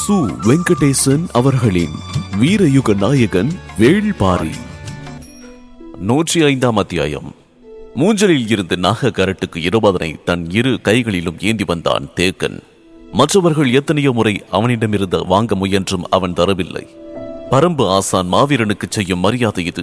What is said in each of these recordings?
சு வெங்கடேசன் அவர்களின் வீரயுக நாயகன் வேள்பாரி நூற்றி ஐந்தாம் அத்தியாயம் மூஞ்சலில் இருந்து நாக கரட்டுக்கு இருபதனை தன் இரு கைகளிலும் ஏந்தி வந்தான் தேக்கன் மற்றவர்கள் எத்தனையோ முறை அவனிடமிருந்து வாங்க முயன்றும் அவன் தரவில்லை பரம்பு ஆசான் மாவீரனுக்கு செய்யும் மரியாதை இது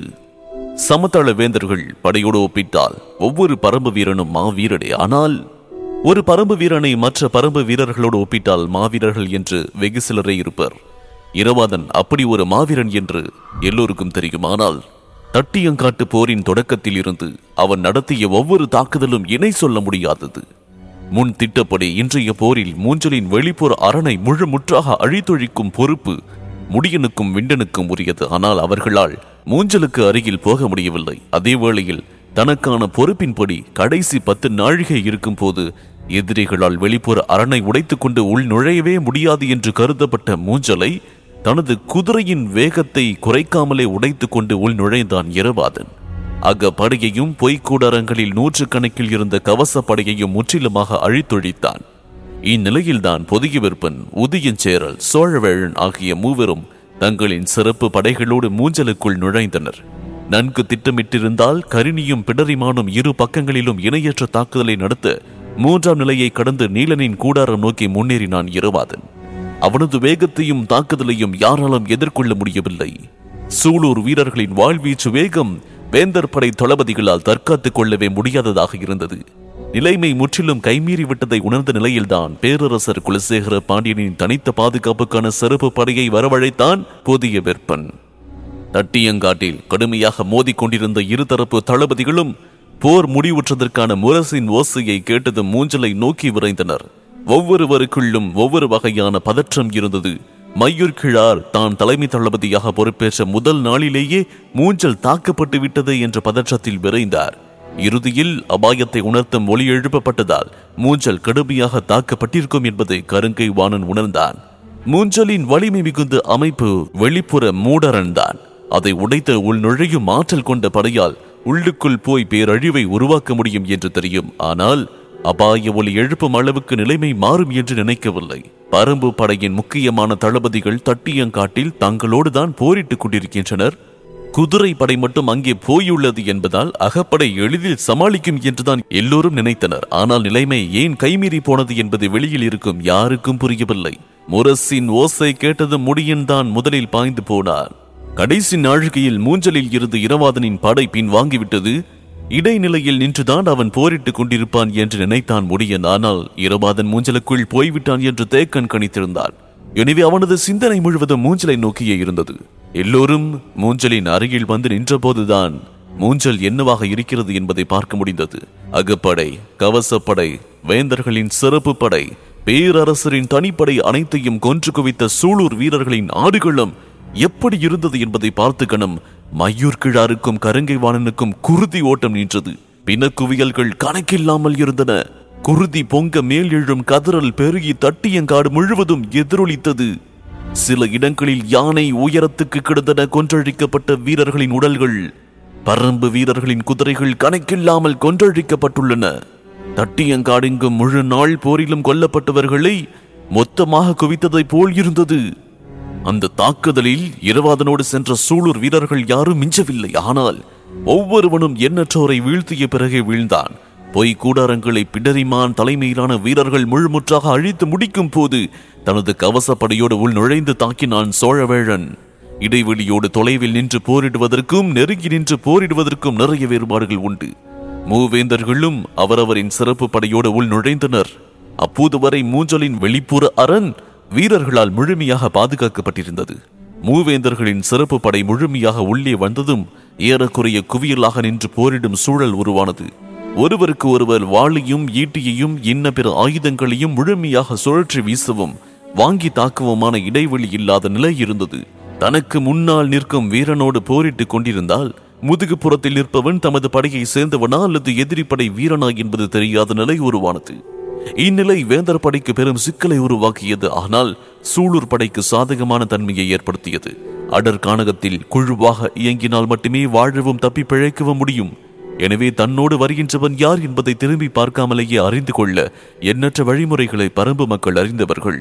சமதள வேந்தர்கள் படையோடு ஒப்பிட்டால் ஒவ்வொரு பரம்பு வீரனும் மாவீரனே ஆனால் ஒரு பரம்பு வீரனை மற்ற பரம்பு வீரர்களோடு ஒப்பிட்டால் மாவீரர்கள் என்று வெகு சிலரே இருப்பர் இரவாதன் அப்படி ஒரு மாவீரன் என்று எல்லோருக்கும் தெரியும் ஆனால் தட்டியங்காட்டு போரின் தொடக்கத்தில் இருந்து அவன் நடத்திய ஒவ்வொரு தாக்குதலும் இணை சொல்ல முடியாதது முன் திட்டப்படி இன்றைய போரில் மூஞ்சலின் வெளிப்புற அரணை முழு முற்றாக அழித்தொழிக்கும் பொறுப்பு முடியனுக்கும் விண்டனுக்கும் உரியது ஆனால் அவர்களால் மூஞ்சலுக்கு அருகில் போக முடியவில்லை அதே வேளையில் தனக்கான பொறுப்பின்படி கடைசி பத்து நாழிகை இருக்கும் போது எதிரிகளால் வெளிப்புற அரணை உடைத்துக் கொண்டு உள் நுழையவே முடியாது என்று கருதப்பட்ட மூஞ்சலை தனது குதிரையின் வேகத்தை குறைக்காமலே உடைத்துக் கொண்டு உள் நுழைந்தான் இரவாதன் அக படையையும் பொய்க்கூடாரங்களில் நூற்றுக்கணக்கில் இருந்த கவச படையையும் முற்றிலுமாக அழித்தொழித்தான் இந்நிலையில்தான் பொதிய விற்பன் உதயஞ்சேரல் சோழவேழன் ஆகிய மூவரும் தங்களின் சிறப்பு படைகளோடு மூஞ்சலுக்குள் நுழைந்தனர் நன்கு திட்டமிட்டிருந்தால் கரிணியும் பிடரிமானும் இரு பக்கங்களிலும் இணையற்ற தாக்குதலை நடத்த மூன்றாம் நிலையை கடந்து நீலனின் கூடாரம் நோக்கி முன்னேறினான் இரவாதன் அவனது வேகத்தையும் தாக்குதலையும் யாராலும் எதிர்கொள்ள முடியவில்லை சூலூர் வீரர்களின் வாழ்வீச்சு வேகம் வேந்தர் படை தளபதிகளால் தற்காத்துக் கொள்ளவே முடியாததாக இருந்தது நிலைமை முற்றிலும் கைமீறி விட்டதை உணர்ந்த நிலையில்தான் பேரரசர் குலசேகர பாண்டியனின் தனித்த பாதுகாப்புக்கான சிறப்பு படையை வரவழைத்தான் புதிய வெப்பன் தட்டியங்காட்டில் கடுமையாக மோதிக்கொண்டிருந்த இருதரப்பு தளபதிகளும் போர் முடிவுற்றதற்கான முரசின் ஓசையை கேட்டது மூஞ்சலை நோக்கி விரைந்தனர் ஒவ்வொருவருக்குள்ளும் ஒவ்வொரு வகையான பதற்றம் இருந்தது மையூர் கிழார் தான் தலைமை தளபதியாக பொறுப்பேற்ற முதல் நாளிலேயே மூஞ்சல் தாக்கப்பட்டு விட்டது என்ற பதற்றத்தில் விரைந்தார் இறுதியில் அபாயத்தை உணர்த்தும் ஒளி எழுப்பப்பட்டதால் மூஞ்சல் கடுமையாக தாக்கப்பட்டிருக்கும் என்பதை கருங்கை வாணன் உணர்ந்தான் மூஞ்சலின் வலிமை மிகுந்த அமைப்பு வெளிப்புற மூடரன்தான் அதை உடைத்த உள் நுழையும் ஆற்றல் கொண்ட படையால் உள்ளுக்குள் போய் பேரழிவை உருவாக்க முடியும் என்று தெரியும் ஆனால் அபாய ஒலி எழுப்பும் அளவுக்கு நிலைமை மாறும் என்று நினைக்கவில்லை பரம்பு படையின் முக்கியமான தளபதிகள் தட்டியங்காட்டில் தங்களோடு தான் போரிட்டுக் கொண்டிருக்கின்றனர் குதிரை படை மட்டும் அங்கே போயுள்ளது என்பதால் அகப்படை எளிதில் சமாளிக்கும் என்றுதான் எல்லோரும் நினைத்தனர் ஆனால் நிலைமை ஏன் கைமீறி போனது என்பது வெளியில் இருக்கும் யாருக்கும் புரியவில்லை முரசின் ஓசை கேட்டது முடியன் தான் முதலில் பாய்ந்து போனார் கடைசி நாழிகையில் மூஞ்சலில் இருந்து இரவாதனின் படை பின் வாங்கிவிட்டது இடைநிலையில் நின்றுதான் அவன் போரிட்டுக் கொண்டிருப்பான் என்று நினைத்தான் முடியன் ஆனால் இரவாதன் மூஞ்சலுக்குள் போய்விட்டான் என்று தேக்கன் கணித்திருந்தான் எனவே அவனது சிந்தனை முழுவதும் மூஞ்சலை நோக்கியே இருந்தது எல்லோரும் மூஞ்சலின் அருகில் வந்து நின்றபோதுதான் மூஞ்சல் என்னவாக இருக்கிறது என்பதை பார்க்க முடிந்தது அகப்படை கவசப்படை வேந்தர்களின் சிறப்பு படை பேரரசரின் தனிப்படை அனைத்தையும் கொன்று குவித்த சூளூர் வீரர்களின் ஆடுகளம் எப்படி இருந்தது என்பதை பார்த்து கணம் மையூர் கிழாருக்கும் கருங்கை வாணனுக்கும் குருதி ஓட்டம் நின்றது பிணக்குவியல்கள் கணக்கில்லாமல் இருந்தன குருதி பொங்க மேல் எழும் கதறல் பெருகி தட்டியங்காடு முழுவதும் எதிரொலித்தது சில இடங்களில் யானை உயரத்துக்கு கிடந்தன கொன்றழிக்கப்பட்ட வீரர்களின் உடல்கள் பரம்பு வீரர்களின் குதிரைகள் கணக்கில்லாமல் கொன்றழிக்கப்பட்டுள்ளன தட்டியங்காடெங்கும் முழு நாள் போரிலும் கொல்லப்பட்டவர்களை மொத்தமாக குவித்ததைப் போல் இருந்தது அந்த தாக்குதலில் இரவாதனோடு சென்ற சூளூர் வீரர்கள் யாரும் மிஞ்சவில்லை ஆனால் ஒவ்வொருவனும் எண்ணற்றோரை வீழ்த்திய பிறகே வீழ்ந்தான் பொய் கூடாரங்களை பிடரிமான் தலைமையிலான வீரர்கள் முழுமுற்றாக அழித்து முடிக்கும் போது தனது கவசப்படையோடு உள் நுழைந்து தாக்கினான் சோழவேழன் இடைவெளியோடு தொலைவில் நின்று போரிடுவதற்கும் நெருங்கி நின்று போரிடுவதற்கும் நிறைய வேறுபாடுகள் உண்டு மூவேந்தர்களும் அவரவரின் சிறப்பு படையோடு உள் நுழைந்தனர் அப்போது வரை மூஞ்சலின் வெளிப்புற அரண் வீரர்களால் முழுமையாக பாதுகாக்கப்பட்டிருந்தது மூவேந்தர்களின் சிறப்பு படை முழுமையாக உள்ளே வந்ததும் ஏறக்குறைய குவியலாக நின்று போரிடும் சூழல் உருவானது ஒருவருக்கு ஒருவர் வாளையும் ஈட்டியையும் இன்ன பிற ஆயுதங்களையும் முழுமையாக சுழற்றி வீசவும் வாங்கி தாக்குவமான இடைவெளி இல்லாத நிலை இருந்தது தனக்கு முன்னால் நிற்கும் வீரனோடு போரிட்டுக் கொண்டிருந்தால் முதுகு புறத்தில் நிற்பவன் தமது படையை சேர்ந்தவனா அல்லது எதிரி படை வீரனா என்பது தெரியாத நிலை உருவானது இந்நிலை வேந்தர் படைக்கு பெரும் சிக்கலை உருவாக்கியது ஆனால் சூளூர் படைக்கு சாதகமான தன்மையை ஏற்படுத்தியது அடர் கானகத்தில் குழுவாக இயங்கினால் மட்டுமே வாழவும் தப்பி பிழைக்கவும் முடியும் எனவே தன்னோடு வருகின்றவன் யார் என்பதை திரும்பி பார்க்காமலேயே அறிந்து கொள்ள எண்ணற்ற வழிமுறைகளை பரம்பு மக்கள் அறிந்தவர்கள்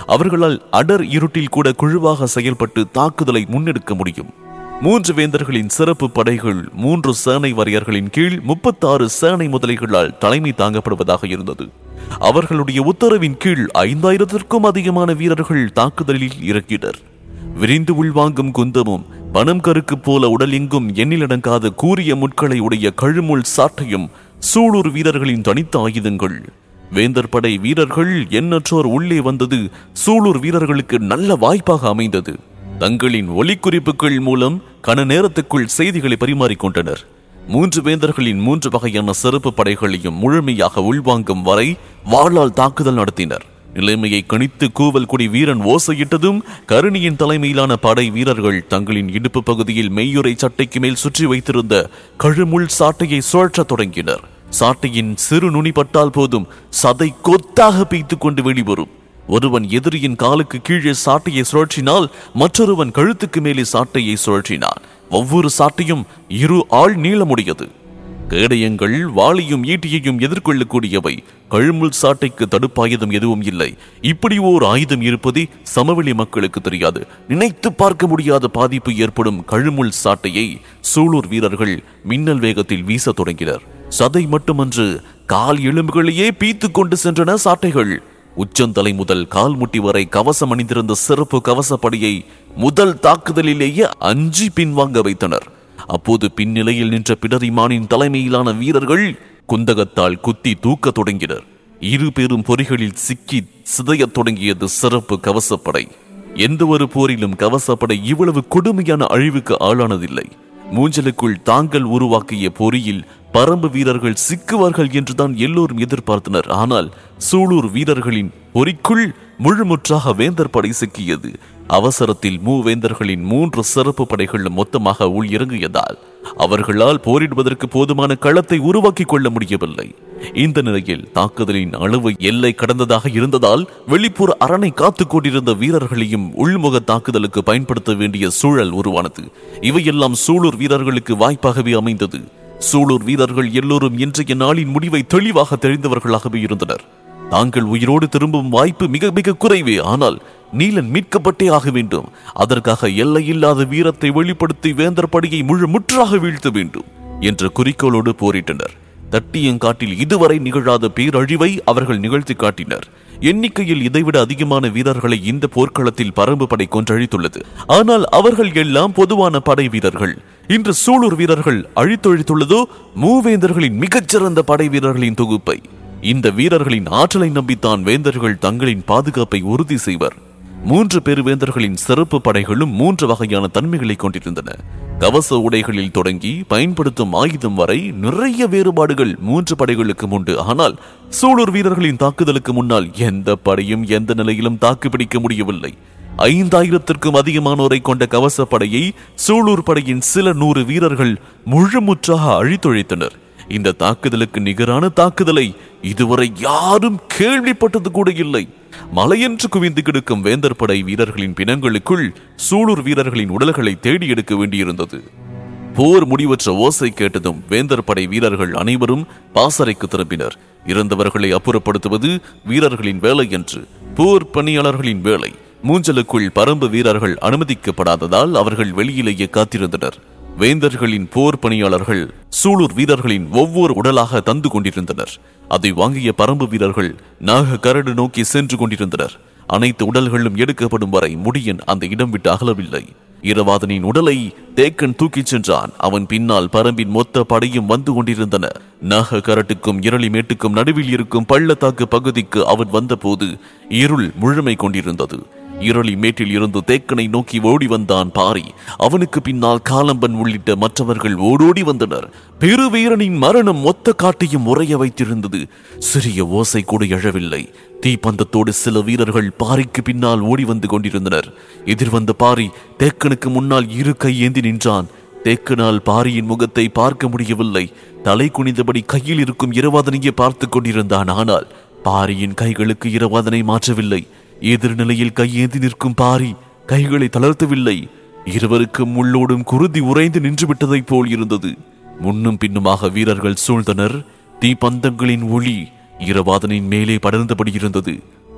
அவர்களால் அடர் இருட்டில் கூட குழுவாக செயல்பட்டு தாக்குதலை முன்னெடுக்க முடியும் மூன்று வேந்தர்களின் சிறப்பு படைகள் மூன்று சேனை வரையர்களின் கீழ் முப்பத்தாறு சேனை முதலைகளால் தலைமை தாங்கப்படுவதாக இருந்தது அவர்களுடைய உத்தரவின் கீழ் ஐந்தாயிரத்திற்கும் அதிகமான வீரர்கள் தாக்குதலில் இறக்கினர் விரிந்து உள்வாங்கும் குந்தமும் பனம் கருக்கு போல உடல் எங்கும் எண்ணிலடங்காத கூரிய முட்களை உடைய கழுமுள் சாட்டையும் சூளூர் வீரர்களின் தனித்த ஆயுதங்கள் வேந்தர் படை வீரர்கள் எண்ணற்றோர் உள்ளே வந்தது சூளூர் வீரர்களுக்கு நல்ல வாய்ப்பாக அமைந்தது தங்களின் ஒலிக்குறிப்புகள் மூலம் கன நேரத்துக்குள் செய்திகளை பரிமாறிக்கொண்டனர் மூன்று வேந்தர்களின் மூன்று வகையான சிறப்பு படைகளையும் முழுமையாக உள்வாங்கும் வரை வாளால் தாக்குதல் நடத்தினர் நிலைமையை கணித்து கூவல் குடி வீரன் ஓசையிட்டதும் கருணியின் தலைமையிலான படை வீரர்கள் தங்களின் இடுப்பு பகுதியில் மெய்யுறை சட்டைக்கு மேல் சுற்றி வைத்திருந்த கழுமுள் சாட்டையை சுழற்றத் தொடங்கினர் சாட்டையின் சிறு நுனி பட்டால் போதும் சதை கொத்தாக பீத்துக் கொண்டு வெளிவரும் ஒருவன் எதிரியின் காலுக்கு கீழே சாட்டையை சுழற்றினால் மற்றொருவன் கழுத்துக்கு மேலே சாட்டையை சுழற்றினான் ஒவ்வொரு சாட்டையும் இரு ஆள் நீளமுடையது கேடயங்கள் வாளியும் ஈட்டியையும் எதிர்கொள்ளக்கூடியவை கழுமுள் சாட்டைக்கு தடுப்பாயுதம் எதுவும் இல்லை இப்படி ஓர் ஆயுதம் இருப்பதே சமவெளி மக்களுக்கு தெரியாது நினைத்து பார்க்க முடியாத பாதிப்பு ஏற்படும் கழுமுள் சாட்டையை சூலூர் வீரர்கள் மின்னல் வேகத்தில் வீசத் தொடங்கினர் சதை மட்டுமன்று கால் எலும்புகளையே பீத்துக் கொண்டு சென்றன சாட்டைகள் உச்சந்தலை முதல் கால் முட்டி வரை கவசம் அணிந்திருந்த சிறப்பு கவசப்படியை முதல் தாக்குதலிலேயே அஞ்சி பின்வாங்க வைத்தனர் அப்போது பின்னிலையில் நின்ற பிடரிமானின் தலைமையிலான வீரர்கள் குந்தகத்தால் குத்தி தூக்கத் தொடங்கினர் இரு பெரும் பொறிகளில் சிக்கி சிதையத் தொடங்கியது சிறப்பு கவசப்படை எந்த ஒரு போரிலும் கவசப்படை இவ்வளவு கொடுமையான அழிவுக்கு ஆளானதில்லை மூஞ்சலுக்குள் தாங்கள் உருவாக்கிய பொறியில் பரம்பு வீரர்கள் சிக்குவார்கள் என்றுதான் எல்லோரும் எதிர்பார்த்தனர் ஆனால் சூலூர் வீரர்களின் பொறிக்குள் முழுமுற்றாக வேந்தர் படை சிக்கியது அவசரத்தில் மூவேந்தர்களின் மூன்று சிறப்பு படைகளும் மொத்தமாக உள் இறங்கியதால் அவர்களால் போரிடுவதற்கு போதுமான களத்தை உருவாக்கி கொள்ள முடியவில்லை இந்த நிலையில் தாக்குதலின் அளவு எல்லை கடந்ததாக இருந்ததால் வெளிப்புற அரணை காத்துக் கொண்டிருந்த வீரர்களையும் உள்முக தாக்குதலுக்கு பயன்படுத்த வேண்டிய சூழல் உருவானது இவையெல்லாம் சூலூர் வீரர்களுக்கு வாய்ப்பாகவே அமைந்தது சூலூர் வீரர்கள் எல்லோரும் இன்றைய நாளின் முடிவை தெளிவாக தெரிந்தவர்களாகவே இருந்தனர் தாங்கள் உயிரோடு திரும்பும் வாய்ப்பு மிக மிக குறைவே ஆனால் நீலன் மீட்கப்பட்டே ஆக வேண்டும் அதற்காக எல்லையில்லாத வீரத்தை வெளிப்படுத்தி வேந்தர் படையை முழு முற்றாக வீழ்த்த வேண்டும் என்ற குறிக்கோளோடு போரிட்டனர் தட்டியங்காட்டில் இதுவரை நிகழாத பேரழிவை அவர்கள் நிகழ்த்தி காட்டினர் எண்ணிக்கையில் இதைவிட அதிகமான வீரர்களை இந்த போர்க்களத்தில் பரம்பு படை கொன்றழித்துள்ளது ஆனால் அவர்கள் எல்லாம் பொதுவான படை வீரர்கள் இன்று சூலூர் வீரர்கள் அழித்தொழித்துள்ளதோ மூவேந்தர்களின் மிகச்சிறந்த படை வீரர்களின் தொகுப்பை இந்த வீரர்களின் ஆற்றலை நம்பித்தான் வேந்தர்கள் தங்களின் பாதுகாப்பை உறுதி செய்வர் மூன்று பெரு வேந்தர்களின் சிறப்பு படைகளும் மூன்று வகையான தன்மைகளை கொண்டிருந்தன கவச உடைகளில் தொடங்கி பயன்படுத்தும் ஆயுதம் வரை நிறைய வேறுபாடுகள் மூன்று படைகளுக்கும் உண்டு ஆனால் சூலூர் வீரர்களின் தாக்குதலுக்கு முன்னால் எந்த படையும் எந்த நிலையிலும் தாக்குப்பிடிக்க முடியவில்லை ஐந்தாயிரத்திற்கும் அதிகமானோரை கொண்ட கவச படையை சூலூர் படையின் சில நூறு வீரர்கள் முழுமுற்றாக அழித்தொழித்தனர் இந்த தாக்குதலுக்கு நிகரான தாக்குதலை இதுவரை யாரும் கேள்விப்பட்டது கூட இல்லை மலையென்று குவிந்து கிடக்கும் வேந்தர் படை வீரர்களின் பிணங்களுக்குள் சூலூர் வீரர்களின் உடல்களை தேடி எடுக்க வேண்டியிருந்தது போர் முடிவற்ற ஓசை கேட்டதும் வேந்தர் படை வீரர்கள் அனைவரும் பாசறைக்கு திரும்பினர் இறந்தவர்களை அப்புறப்படுத்துவது வீரர்களின் வேலை என்று போர் பணியாளர்களின் வேலை மூஞ்சலுக்குள் பரம்பு வீரர்கள் அனுமதிக்கப்படாததால் அவர்கள் வெளியிலேயே காத்திருந்தனர் வேந்தர்களின் போர் பணியாளர்கள் சூலூர் வீரர்களின் ஒவ்வொரு உடலாக தந்து கொண்டிருந்தனர் அதை வாங்கிய பரம்பு வீரர்கள் நாக கரடு நோக்கி சென்று கொண்டிருந்தனர் அனைத்து உடல்களும் எடுக்கப்படும் வரை முடியன் அந்த இடம் விட்டு அகலவில்லை இரவாதனின் உடலை தேக்கன் தூக்கிச் சென்றான் அவன் பின்னால் பரம்பின் மொத்த படையும் வந்து கொண்டிருந்தன நாக கரட்டுக்கும் இரளி மேட்டுக்கும் நடுவில் இருக்கும் பள்ளத்தாக்கு பகுதிக்கு அவன் வந்தபோது இருள் முழுமை கொண்டிருந்தது இரளி மேட்டில் இருந்து தேக்கனை நோக்கி ஓடி வந்தான் பாரி அவனுக்கு பின்னால் காலம்பன் உள்ளிட்ட மற்றவர்கள் ஓடோடி வந்தனர் பெருவீரனின் மரணம் மொத்த காட்டையும் உறைய வைத்திருந்தது சிறிய ஓசை கூட எழவில்லை தீப்பந்தத்தோடு சில வீரர்கள் பாரிக்கு பின்னால் ஓடி வந்து கொண்டிருந்தனர் எதிர்வந்த பாரி தேக்கனுக்கு முன்னால் இரு கை ஏந்தி நின்றான் தேக்கனால் பாரியின் முகத்தை பார்க்க முடியவில்லை தலை குனிந்தபடி கையில் இருக்கும் இரவாதனையே பார்த்து கொண்டிருந்தான் ஆனால் பாரியின் கைகளுக்கு இரவாதனை மாற்றவில்லை எதிர்நிலையில் கையேந்தி நிற்கும் பாரி கைகளை தளர்த்தவில்லை இருவருக்கும் உள்ளோடும் குருதி உறைந்து நின்று விட்டதைப் போல் இருந்தது முன்னும் பின்னுமாக வீரர்கள் சூழ்ந்தனர் தீப்பந்தங்களின் ஒளி இரவாதனின் மேலே படர்ந்தபடி இருந்தது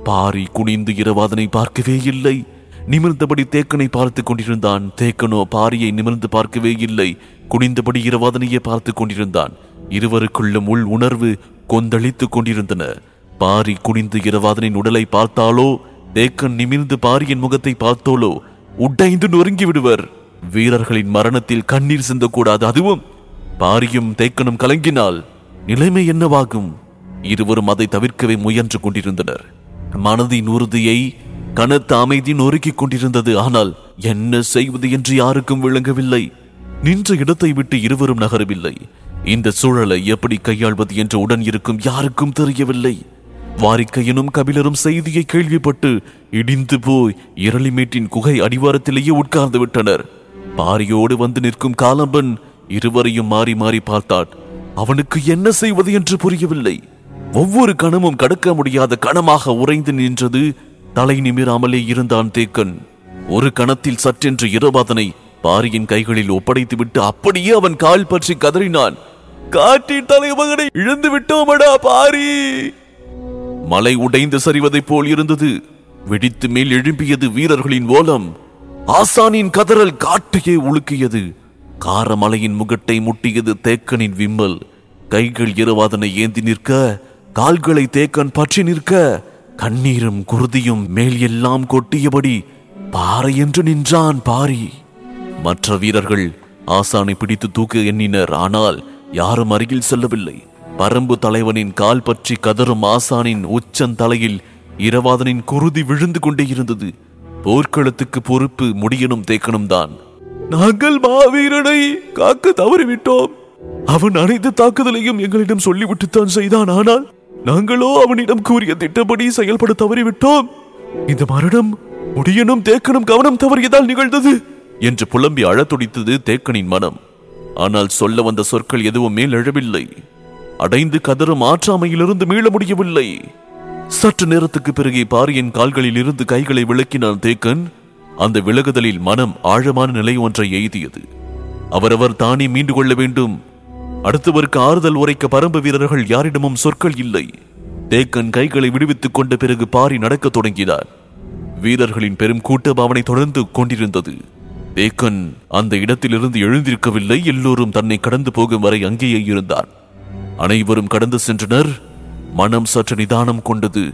பாரி குனிந்து இரவாதனை பார்க்கவே இல்லை நிமிர்ந்தபடி தேக்கனை பார்த்து கொண்டிருந்தான் தேக்கனோ பாரியை நிமிர்ந்து பார்க்கவே இல்லை குனிந்தபடி இரவாதனையே பார்த்து கொண்டிருந்தான் இருவருக்குள்ளும் உள் உணர்வு கொந்தளித்துக் கொண்டிருந்தன பாரி குனிந்து இரவாதனின் உடலை பார்த்தாலோ தேக்கன் நிமிர்ந்து பாரியின் முகத்தை பார்த்தாலோ உடைந்து நொறுங்கி விடுவர் வீரர்களின் மரணத்தில் கண்ணீர் சிந்தக்கூடாது அதுவும் பாரியும் தேக்கனும் கலங்கினால் நிலைமை என்னவாகும் இருவரும் அதை தவிர்க்கவே முயன்று கொண்டிருந்தனர் மனதின் உறுதியை கனத்த அமைதி நொறுக்கிக் கொண்டிருந்தது ஆனால் என்ன செய்வது என்று யாருக்கும் விளங்கவில்லை நின்ற இடத்தை விட்டு இருவரும் நகரவில்லை இந்த சூழலை எப்படி கையாள்வது என்று உடன் இருக்கும் யாருக்கும் தெரியவில்லை வாரிக்கையனும் கபிலரும் செய்தியை கேள்விப்பட்டு இடிந்து போய் இரளிமேட்டின் குகை அடிவாரத்திலேயே உட்கார்ந்து விட்டனர் பாரியோடு வந்து நிற்கும் காலம்பன் இருவரையும் மாறி மாறி பார்த்தான் அவனுக்கு என்ன செய்வது என்று புரியவில்லை ஒவ்வொரு கணமும் கடக்க முடியாத கணமாக உறைந்து நின்றது தலை நிமிராமலே இருந்தான் தேக்கன் ஒரு கணத்தில் சற்றென்று இரவாதனை பாரியின் கைகளில் ஒப்படைத்துவிட்டு அப்படியே அவன் கால் பற்றி கதறினான் காட்டின் தலைமகனை இழந்து விட்டோமடா பாரி மலை உடைந்து சரிவதைப் போல் இருந்தது வெடித்து மேல் எழும்பியது வீரர்களின் ஓலம் ஆசானின் கதறல் காட்டையே உலுக்கியது காரமலையின் முகட்டை முட்டியது தேக்கனின் விம்மல் கைகள் இரவாதனை ஏந்தி நிற்க கால்களை தேக்கன் பற்றி நிற்க கண்ணீரும் குருதியும் மேல் எல்லாம் கொட்டியபடி பாறை என்று நின்றான் பாரி மற்ற வீரர்கள் ஆசானை பிடித்து தூக்க எண்ணினர் ஆனால் யாரும் அருகில் செல்லவில்லை பரம்பு தலைவனின் கால் பற்றி கதறும் ஆசானின் உச்சந்தலையில் இரவாதனின் குருதி விழுந்து கொண்டே இருந்தது போர்க்களத்துக்கு பொறுப்பு முடியனும் தேக்கனும் தான் நாங்கள் மாவீரனை காக்க தவறிவிட்டோம் அவன் அனைத்து தாக்குதலையும் எங்களிடம் சொல்லிவிட்டுத்தான் செய்தான் ஆனால் நாங்களோ அவனிடம் கூறிய திட்டப்படி செயல்பட தவறிவிட்டோம் இந்த மரணம் முடியனும் தேக்கனும் கவனம் தவறியதால் நிகழ்ந்தது என்று புலம்பி அழத் துடித்தது தேக்கனின் மனம் ஆனால் சொல்ல வந்த சொற்கள் எதுவும் மேல் எழவில்லை அடைந்து கதறும் ஆற்றாமையிலிருந்து மீள முடியவில்லை சற்று நேரத்துக்கு பிறகு பாரியின் கால்களில் இருந்து கைகளை விளக்கினான் தேக்கன் அந்த விலகுதலில் மனம் ஆழமான நிலை ஒன்றை எய்தியது அவரவர் தானே மீண்டு கொள்ள வேண்டும் அடுத்தவருக்கு ஆறுதல் உரைக்க பரம்பு வீரர்கள் யாரிடமும் சொற்கள் இல்லை தேக்கன் கைகளை விடுவித்துக் கொண்ட பிறகு பாரி நடக்கத் தொடங்கினார் வீரர்களின் பெரும் கூட்டம் அவனை தொடர்ந்து கொண்டிருந்தது தேக்கன் அந்த இடத்திலிருந்து எழுந்திருக்கவில்லை எல்லோரும் தன்னை கடந்து போகும் வரை அங்கேயே இருந்தார் அனைவரும் கடந்து சென்றனர் மனம் சற்று நிதானம் கொண்டது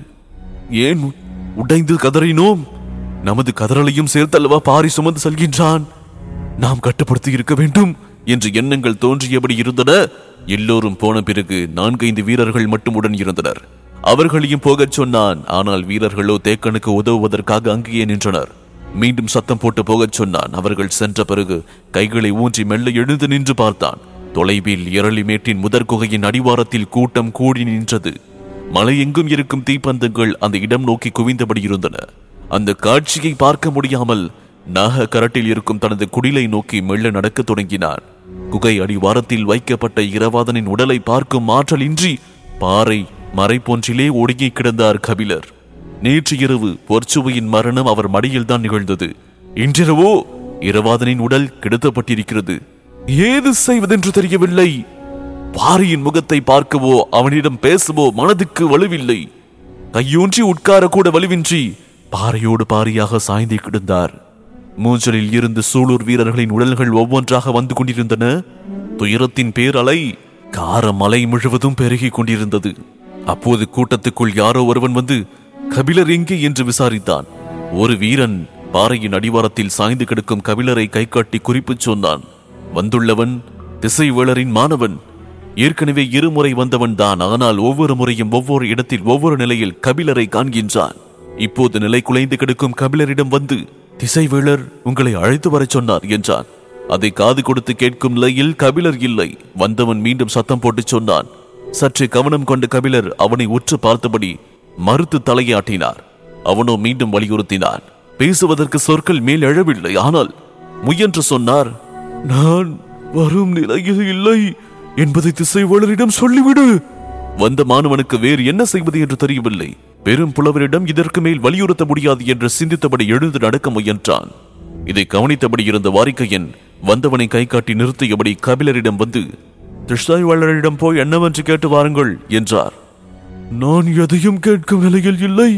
ஏன் உடைந்து கதறினோம் நமது கதறலையும் சேர்த்தல்லவா பாரி சுமந்து செல்கின்றான் நாம் கட்டுப்படுத்தி இருக்க வேண்டும் என்று எண்ணங்கள் தோன்றியபடி இருந்தன எல்லோரும் போன பிறகு நான்கைந்து வீரர்கள் மட்டும் உடன் இருந்தனர் அவர்களையும் போகச் சொன்னான் ஆனால் வீரர்களோ தேக்கனுக்கு உதவுவதற்காக அங்கேயே நின்றனர் மீண்டும் சத்தம் போட்டு போகச் சொன்னான் அவர்கள் சென்ற பிறகு கைகளை ஊன்றி மெல்ல எழுந்து நின்று பார்த்தான் தொலைவில் இரளிமேட்டின் முதற் குகையின் அடிவாரத்தில் கூட்டம் கூடி நின்றது மலை எங்கும் இருக்கும் தீப்பந்தங்கள் அந்த இடம் நோக்கி குவிந்தபடி இருந்தன அந்த காட்சியை பார்க்க முடியாமல் நாக கரட்டில் இருக்கும் தனது குடிலை நோக்கி மெல்ல நடக்கத் தொடங்கினான் குகை அடிவாரத்தில் வைக்கப்பட்ட இரவாதனின் உடலை பார்க்கும் ஆற்றல் இன்றி பாறை மறைப்பொன்றிலே ஒடுங்கி கிடந்தார் கபிலர் நேற்று இரவு பொற்சுவையின் மரணம் அவர் மடியில்தான் நிகழ்ந்தது இன்றிரவோ இரவாதனின் உடல் கிடத்தப்பட்டிருக்கிறது ஏது செய்வதென்று தெரியவில்லை பாரியின் முகத்தை பார்க்கவோ அவனிடம் பேசவோ மனதுக்கு வலுவில்லை கையூன்றி உட்கார கூட வலுவின்றி பாறையோடு பாரியாக சாய்ந்து கிடந்தார் மூஞ்சலில் இருந்து சூலூர் வீரர்களின் உடல்கள் ஒவ்வொன்றாக வந்து கொண்டிருந்தன துயரத்தின் பேரலை கார மலை முழுவதும் பெருகிக் கொண்டிருந்தது அப்போது கூட்டத்துக்குள் யாரோ ஒருவன் வந்து கபிலர் எங்கே என்று விசாரித்தான் ஒரு வீரன் பாறையின் அடிவாரத்தில் சாய்ந்து கிடக்கும் கபிலரை கை காட்டி குறிப்புச் சொன்னான் வந்துள்ளவன் திசைவேளரின் மாணவன் ஏற்கனவே இருமுறை வந்தவன் தான் ஆனால் ஒவ்வொரு முறையும் ஒவ்வொரு இடத்தில் ஒவ்வொரு நிலையில் கபிலரை காண்கின்றான் இப்போது நிலை குலைந்து கிடக்கும் கபிலரிடம் வந்து திசைவேளர் உங்களை அழைத்து வரச் சொன்னார் என்றான் அதை காது கொடுத்து கேட்கும் நிலையில் கபிலர் இல்லை வந்தவன் மீண்டும் சத்தம் போட்டு சொன்னான் சற்றே கவனம் கொண்ட கபிலர் அவனை உற்று பார்த்தபடி மறுத்து தலையாட்டினார் அவனோ மீண்டும் வலியுறுத்தினான் பேசுவதற்கு சொற்கள் மேல் எழவில்லை ஆனால் முயன்று சொன்னார் நான் வரும் நிலையில் இல்லை என்பதை திசைவாளரிடம் சொல்லிவிடு வந்த மாணவனுக்கு வேறு என்ன செய்வது என்று தெரியவில்லை பெரும் புலவரிடம் இதற்கு மேல் வலியுறுத்த முடியாது என்று சிந்தித்தபடி எழுந்து நடக்க முயன்றான் இதை கவனித்தபடி இருந்த வாரிக்கையன் வந்தவனை கை காட்டி நிறுத்தியபடி கபிலரிடம் வந்து திசைவாளரிடம் போய் என்னவென்று கேட்டு வாருங்கள் என்றார் நான் எதையும் கேட்கும் நிலையில் இல்லை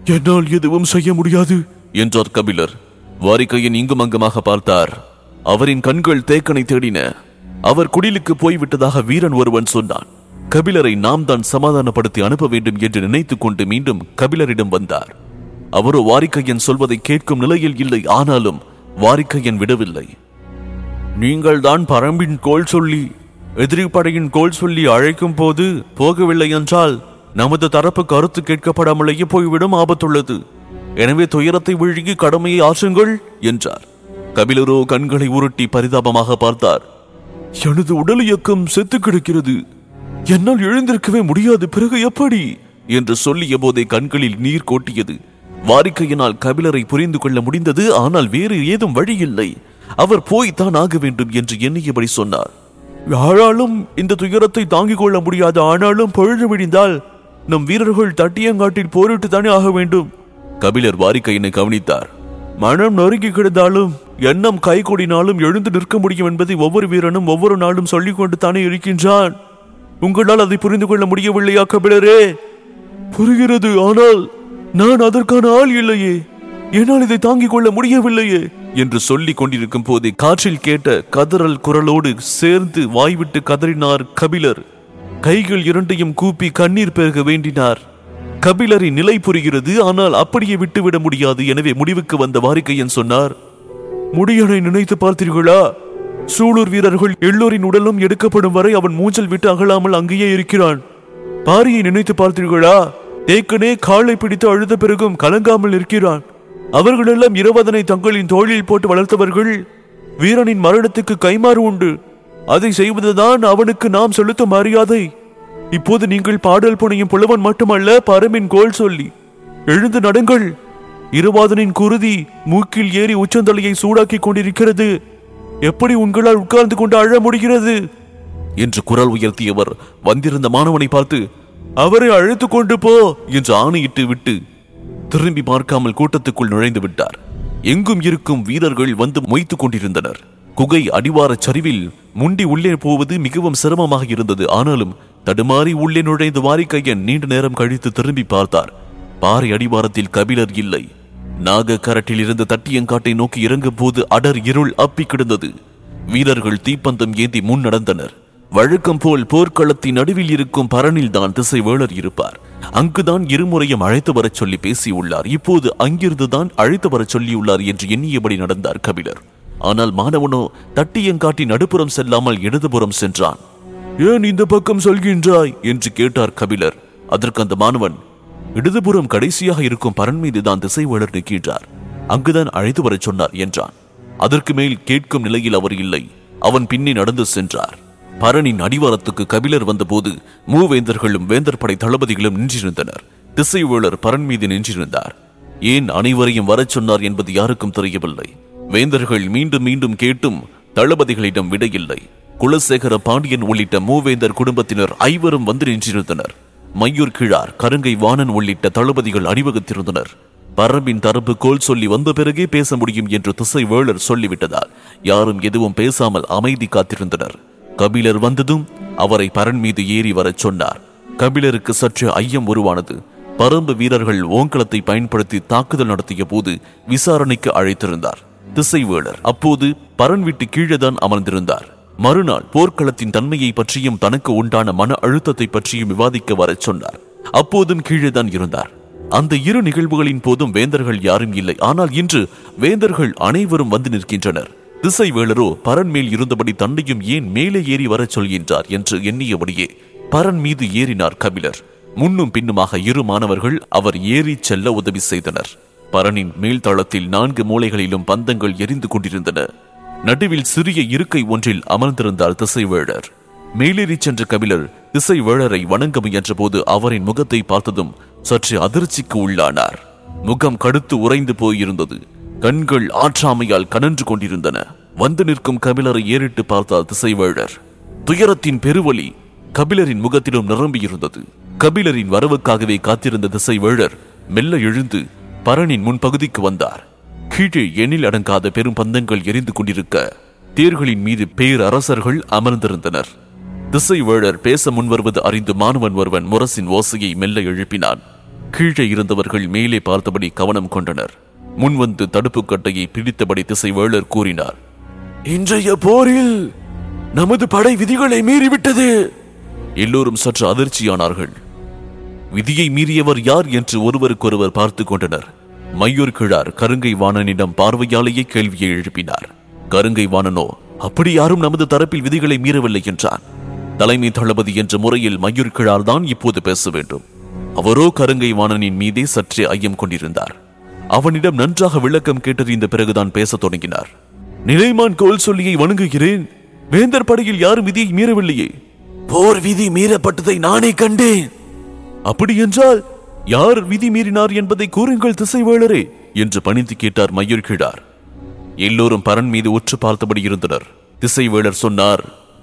என்னால் எதுவும் செய்ய முடியாது என்றார் கபிலர் வாரிக்கையன் இங்கும் அங்குமாக பார்த்தார் அவரின் கண்கள் தேக்கனை தேடின அவர் குடிலுக்கு போய்விட்டதாக வீரன் ஒருவன் சொன்னான் கபிலரை நாம் தான் சமாதானப்படுத்தி அனுப்ப வேண்டும் என்று நினைத்துக் கொண்டு மீண்டும் கபிலரிடம் வந்தார் அவரோ வாரிக்கையன் சொல்வதை கேட்கும் நிலையில் இல்லை ஆனாலும் வாரிக்கையன் விடவில்லை நீங்கள் தான் பரம்பின் கோல் சொல்லி எதிரி படையின் கோல் சொல்லி அழைக்கும் போது போகவில்லை என்றால் நமது தரப்பு கருத்து கேட்கப்படாமலேயே போய்விடும் ஆபத்துள்ளது எனவே துயரத்தை விழுங்கி கடமையை ஆற்றுங்கள் என்றார் கபிலரோ கண்களை உருட்டி பரிதாபமாக பார்த்தார் எனது உடல் இயக்கம் செத்து கிடக்கிறது என்னால் எழுந்திருக்கவே முடியாது பிறகு எப்படி என்று சொல்லிய போதே கண்களில் நீர் கொட்டியது வாரிக்கையினால் கபிலரை புரிந்து கொள்ள முடிந்தது ஆனால் வேறு ஏதும் வழி இல்லை அவர் போய்த்தான் ஆக வேண்டும் என்று எண்ணியபடி சொன்னார் யாராலும் இந்த துயரத்தை தாங்கிக் கொள்ள முடியாது ஆனாலும் பொழுது விடிந்தால் நம் வீரர்கள் தட்டியங்காட்டில் போரிட்டு தானே ஆக வேண்டும் கபிலர் வாரிக்கையினை கவனித்தார் மனம் நொறுங்கி கிடந்தாலும் எண்ணம் கை கொடினாலும் எழுந்து நிற்க முடியும் என்பதை ஒவ்வொரு வீரனும் ஒவ்வொரு நாளும் சொல்லிக் கொண்டு தானே இருக்கின்றான் உங்களால் அதை புரிந்து கொள்ள முடியவில்லையா கபிலரே புரிகிறது ஆனால் நான் அதற்கான ஆள் இல்லையே என்னால் இதை தாங்கிக் கொள்ள முடியவில்லையே என்று சொல்லிக் கொண்டிருக்கும் போதே காற்றில் கேட்ட கதறல் குரலோடு சேர்ந்து வாய்விட்டு கதறினார் கபிலர் கைகள் இரண்டையும் கூப்பி கண்ணீர் பெருக வேண்டினார் கபிலரின் நிலை புரிகிறது ஆனால் அப்படியே விட்டுவிட முடியாது எனவே முடிவுக்கு வந்த வாரிக்கையன் சொன்னார் முடியனை நினைத்து பார்த்தீர்களா சூலூர் வீரர்கள் எல்லோரின் உடலும் எடுக்கப்படும் வரை அவன் மூஞ்சல் விட்டு அகலாமல் அங்கேயே இருக்கிறான் பாரியை நினைத்து பார்த்தீர்களா தேக்கனே காலை பிடித்து அழுத பிறகும் கலங்காமல் இருக்கிறான் அவர்களெல்லாம் இரவதனை தங்களின் தோளில் போட்டு வளர்த்தவர்கள் வீரனின் மரணத்துக்கு கைமாறு உண்டு அதை செய்வதுதான் அவனுக்கு நாம் செலுத்தும் மரியாதை இப்போது நீங்கள் பாடல் புனையும் புலவன் மட்டுமல்ல பரமின் கோல் சொல்லி எழுந்து நடுங்கள் இருவாதனின் குருதி மூக்கில் ஏறி உச்சந்தலையை சூடாக்கிக் கொண்டிருக்கிறது எப்படி உங்களால் உட்கார்ந்து கொண்டு அழ முடிகிறது என்று குரல் உயர்த்தியவர் வந்திருந்த மாணவனை பார்த்து அவரை அழைத்துக் கொண்டு போ என்று ஆணையிட்டு விட்டு திரும்பி பார்க்காமல் கூட்டத்துக்குள் நுழைந்து விட்டார் எங்கும் இருக்கும் வீரர்கள் வந்து மொய்த்துக் கொண்டிருந்தனர் குகை அடிவாரச் சரிவில் முண்டி உள்ளே போவது மிகவும் சிரமமாக இருந்தது ஆனாலும் தடுமாறி உள்ளே நுழைந்த வாரிக்கையன் நீண்ட நேரம் கழித்து திரும்பி பார்த்தார் பாறை அடிவாரத்தில் கபிலர் இல்லை நாக கரட்டில் இருந்து தட்டியங்காட்டை நோக்கி இறங்கும் போது அடர் இருள் அப்பி கிடந்தது வீரர்கள் தீப்பந்தம் ஏந்தி முன் நடந்தனர் வழக்கம் போல் போர்க்களத்தின் நடுவில் இருக்கும் பரனில் தான் திசை வேளர் இருப்பார் அங்குதான் இருமுறையும் அழைத்து வரச் சொல்லி பேசியுள்ளார் இப்போது அங்கிருந்துதான் அழைத்து வரச் சொல்லியுள்ளார் என்று எண்ணியபடி நடந்தார் கபிலர் ஆனால் மாணவனோ தட்டியங்காட்டி நடுப்புறம் செல்லாமல் இடதுபுறம் சென்றான் ஏன் இந்த பக்கம் சொல்கின்றாய் என்று கேட்டார் கபிலர் அதற்கு அந்த மாணவன் இடதுபுறம் கடைசியாக இருக்கும் பரன் மீது தான் திசைவேளர் நிற்கின்றார் அங்குதான் அழைத்து வரச் சொன்னார் என்றான் அதற்கு மேல் கேட்கும் நிலையில் அவர் இல்லை அவன் பின்னே நடந்து சென்றார் பரனின் அடிவாரத்துக்கு கபிலர் வந்தபோது மூவேந்தர்களும் வேந்தர் படை தளபதிகளும் நின்றிருந்தனர் திசைவேளர் பரன் மீது நின்றிருந்தார் ஏன் அனைவரையும் வரச் சொன்னார் என்பது யாருக்கும் தெரியவில்லை வேந்தர்கள் மீண்டும் மீண்டும் கேட்டும் தளபதிகளிடம் விடையில்லை குலசேகர பாண்டியன் உள்ளிட்ட மூவேந்தர் குடும்பத்தினர் ஐவரும் வந்து நின்றிருந்தனர் மையூர் கிழார் கருங்கை வாணன் உள்ளிட்ட தளபதிகள் அணிவகுத்திருந்தனர் பரம்பின் தரப்பு கோல் சொல்லி வந்த பிறகே பேச முடியும் என்று திசை வேளர் சொல்லிவிட்டதால் யாரும் எதுவும் பேசாமல் அமைதி காத்திருந்தனர் கபிலர் வந்ததும் அவரை பரன் மீது ஏறி வரச் சொன்னார் கபிலருக்கு சற்று ஐயம் உருவானது பரம்பு வீரர்கள் ஓங்கலத்தை பயன்படுத்தி தாக்குதல் நடத்திய போது விசாரணைக்கு அழைத்திருந்தார் திசைவேளர் அப்போது பரன் விட்டு கீழேதான் அமர்ந்திருந்தார் மறுநாள் போர்க்களத்தின் தன்மையை பற்றியும் தனக்கு உண்டான மன அழுத்தத்தை பற்றியும் விவாதிக்க வரச் சொன்னார் அப்போதும் கீழேதான் இருந்தார் அந்த இரு நிகழ்வுகளின் போதும் வேந்தர்கள் யாரும் இல்லை ஆனால் இன்று வேந்தர்கள் அனைவரும் வந்து நிற்கின்றனர் திசைவேளரோ பரன் மேல் இருந்தபடி தன்னையும் ஏன் மேலே ஏறி வரச் சொல்கின்றார் என்று எண்ணியபடியே பரன் மீது ஏறினார் கபிலர் முன்னும் பின்னுமாக இரு மாணவர்கள் அவர் ஏறிச் செல்ல உதவி செய்தனர் பரனின் மேல்தளத்தில் நான்கு மூலைகளிலும் பந்தங்கள் எரிந்து கொண்டிருந்தன நடுவில் சிறிய இருக்கை ஒன்றில் அமர்ந்திருந்தார் திசைவேழர் மேலேறி சென்ற கபிலர் திசைவேழரை வணங்க முயன்ற போது அவரின் முகத்தை பார்த்ததும் சற்று அதிர்ச்சிக்கு உள்ளானார் முகம் கடுத்து உறைந்து போயிருந்தது கண்கள் ஆற்றாமையால் கனன்று கொண்டிருந்தன வந்து நிற்கும் கபிலரை ஏறிட்டு பார்த்தார் திசைவேழர் துயரத்தின் பெருவழி கபிலரின் முகத்திலும் நிரம்பியிருந்தது கபிலரின் வரவுக்காகவே காத்திருந்த திசைவேழர் மெல்ல எழுந்து பரனின் முன்பகுதிக்கு வந்தார் கீழே எண்ணில் அடங்காத பெரும் பந்தங்கள் எரிந்து கொண்டிருக்க தேர்களின் மீது பேரரசர்கள் அமர்ந்திருந்தனர் திசைவேழர் பேச முன்வருவது அறிந்து மாணவன் ஒருவன் முரசின் ஓசையை மெல்ல எழுப்பினான் கீழே இருந்தவர்கள் மேலே பார்த்தபடி கவனம் கொண்டனர் முன்வந்து தடுப்பு கட்டையை பிடித்தபடி திசைவேளர் கூறினார் இன்றைய போரில் நமது படை விதிகளை மீறிவிட்டது எல்லோரும் சற்று அதிர்ச்சியானார்கள் விதியை மீறியவர் யார் என்று ஒருவருக்கொருவர் பார்த்து கொண்டனர் மையூர் கிழார் கருங்கை வாணனிடம் பார்வையாலேயே கேள்வியை எழுப்பினார் கருங்கை வாணனோ அப்படி யாரும் நமது தரப்பில் விதிகளை மீறவில்லை என்றான் தலைமை தளபதி என்ற முறையில் மையூர் கிழார் தான் இப்போது பேச வேண்டும் அவரோ கருங்கை வாணனின் மீதே சற்றே ஐயம் கொண்டிருந்தார் அவனிடம் நன்றாக விளக்கம் கேட்டறிந்த பிறகுதான் பேசத் தொடங்கினார் நிலைமான் கோல் சொல்லியை வணங்குகிறேன் வேந்தர் படையில் யாரும் விதியை மீறவில்லையே போர் விதி மீறப்பட்டதை நானே கண்டேன் அப்படி என்றால் யார் விதி மீறினார் என்பதை கூறுங்கள் திசைவேளரே என்று பணிந்து கேட்டார் மயூர் கிழார் எல்லோரும் பரன் மீது உற்று பார்த்தபடி இருந்தனர் திசைவேளர் சொன்னார்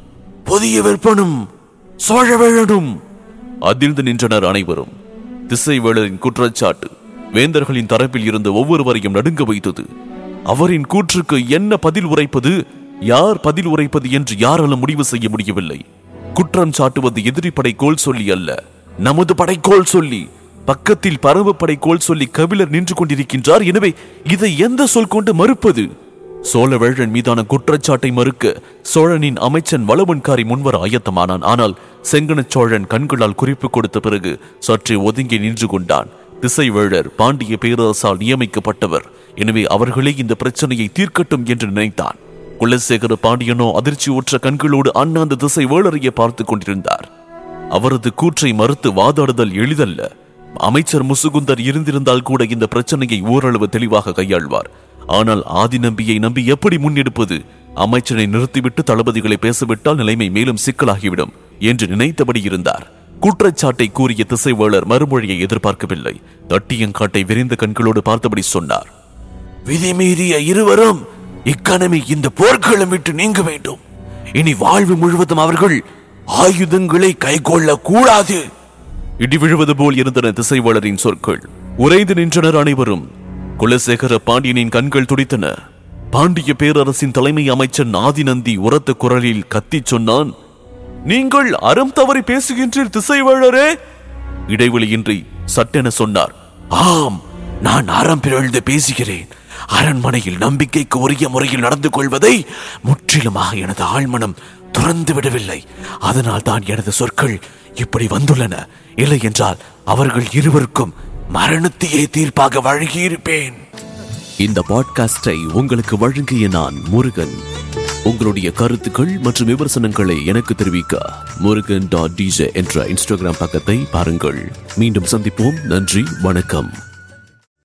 புதிய விற்பனும் சோழவேழனும் அதிர்ந்து நின்றனர் அனைவரும் திசைவேளரின் குற்றச்சாட்டு வேந்தர்களின் தரப்பில் இருந்து ஒவ்வொருவரையும் நடுங்க வைத்தது அவரின் கூற்றுக்கு என்ன பதில் உரைப்பது யார் பதில் உரைப்பது என்று யாராலும் முடிவு செய்ய முடியவில்லை குற்றம் சாட்டுவது எதிரி படை கோல் சொல்லி அல்ல நமது படை கோல் சொல்லி பக்கத்தில் பரவு படை கோல் சொல்லி கபிலர் நின்று கொண்டிருக்கின்றார் எனவே இதை எந்த சொல் கொண்டு மறுப்பது சோழவேழன் மீதான குற்றச்சாட்டை மறுக்க சோழனின் அமைச்சன் வளவன்காரி முன்வர ஆயத்தமானான் ஆனால் செங்கனச் சோழன் கண்களால் குறிப்பு கொடுத்த பிறகு சற்றே ஒதுங்கி நின்று கொண்டான் திசைவேழர் பாண்டிய பேரரசால் நியமிக்கப்பட்டவர் எனவே அவர்களே இந்த பிரச்சனையை தீர்க்கட்டும் என்று நினைத்தான் குலசேகர பாண்டியனோ அதிர்ச்சியுற்ற கண்களோடு அண்ணாந்த திசை வேளரையே பார்த்துக் கொண்டிருந்தார் அவரது கூற்றை மறுத்து வாதாடுதல் எளிதல்ல அமைச்சர் முசுகுந்தர் இருந்திருந்தால் கூட இந்த பிரச்சனையை ஓரளவு தெளிவாக கையாள்வார் ஆனால் ஆதி நம்பியை நம்பி எப்படி முன்னெடுப்பது அமைச்சரை நிறுத்திவிட்டு தளபதிகளை பேசவிட்டால் நிலைமை மேலும் சிக்கலாகிவிடும் என்று நினைத்தபடி இருந்தார் குற்றச்சாட்டை கூறிய திசைவேளர் மறுமொழியை எதிர்பார்க்கவில்லை தட்டியங்காட்டை விரிந்த கண்களோடு பார்த்தபடி சொன்னார் விதிமீறிய இருவரும் இக்கணமே இந்த போர்க்களம் விட்டு நீங்க வேண்டும் இனி வாழ்வு முழுவதும் அவர்கள் ஆயுதங்களை கைக்கொள்ள கூடாது இடி விழுவது போல் இருந்தன திசைவாளரின் சொற்கள் உறைந்து நின்றனர் அனைவரும் குலசேகர பாண்டியனின் கண்கள் துடித்தன பாண்டிய பேரரசின் தலைமை அமைச்சர் ஆதிநந்தி உரத்த குரலில் கத்திச் சொன்னான் நீங்கள் அறம் தவறி பேசுகின்றீர் திசைவாழரே இடைவெளியின்றி சட்டென சொன்னார் ஆம் நான் அறம் பிறழ்ந்து பேசுகிறேன் அரண்மனையில் நம்பிக்கைக்கு உரிய முறையில் நடந்து கொள்வதை முற்றிலுமாக எனது ஆழ்மனம் துறந்து விடவில்லை அதனால் தான் எனது சொற்கள் இப்படி வந்துள்ளன இல்லை என்றால் அவர்கள் இருவருக்கும் மரணத்தையே தீர்ப்பாக வழங்கியிருப்பேன் இந்த பாட்காஸ்டை உங்களுக்கு வழங்கிய நான் முருகன் உங்களுடைய கருத்துக்கள் மற்றும் விமர்சனங்களை எனக்கு தெரிவிக்க முருகன் டாட் டிஜே என்ற இன்ஸ்டாகிராம் பக்கத்தை பாருங்கள் மீண்டும் சந்திப்போம் நன்றி வணக்கம்